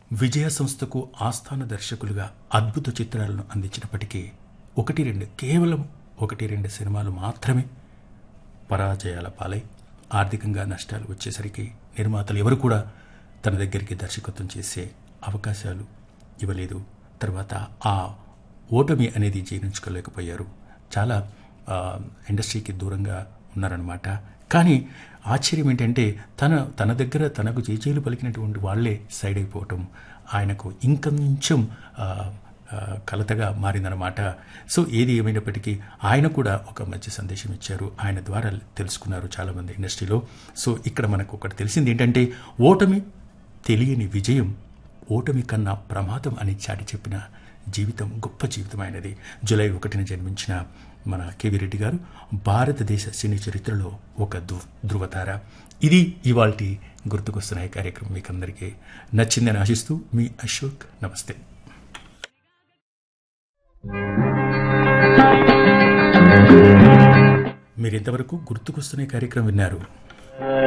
విజయ సంస్థకు ఆస్థాన దర్శకులుగా అద్భుత చిత్రాలను అందించినప్పటికీ ఒకటి రెండు కేవలం ఒకటి రెండు సినిమాలు మాత్రమే పరాజయాల పాలై ఆర్థికంగా నష్టాలు వచ్చేసరికి నిర్మాతలు ఎవరు కూడా తన దగ్గరికి దర్శకత్వం చేసే అవకాశాలు ఇవ్వలేదు తర్వాత ఆ ఓటమి అనేది జీర్ణించుకోలేకపోయారు చాలా ఆ, ఇండస్ట్రీకి దూరంగా ఉన్నారనమాట కానీ ఆశ్చర్యం ఏంటంటే తన తన దగ్గర తనకు చేచేలు పలికినటువంటి వాళ్ళే సైడ్ అయిపోవటం ఆయనకు ఇంకొంచెం ఆ, ఆ, కలతగా మారిందనమాట సో ఏది ఏమైనప్పటికీ ఆయన కూడా ఒక మంచి సందేశం ఇచ్చారు ఆయన ద్వారా తెలుసుకున్నారు చాలామంది ఇండస్ట్రీలో సో ఇక్కడ మనకు ఒకటి తెలిసింది ఏంటంటే ఓటమి తెలియని విజయం ఓటమి కన్నా ప్రమాదం అని చాటి చెప్పిన జీవితం గొప్ప జీవితమైనది జూలై ఒకటిన జన్మించిన మన కేవీ రెడ్డి గారు భారతదేశ సినీ చరిత్రలో ఒక ధృ ధృవతార ఇది ఇవాల్టి గుర్తుకొస్తున్నాయి కార్యక్రమం మీకు అందరికీ నచ్చిందని ఆశిస్తూ మీ అశోక్ నమస్తే మీరు ఇంతవరకు గుర్తుకొస్తున్న కార్యక్రమం విన్నారు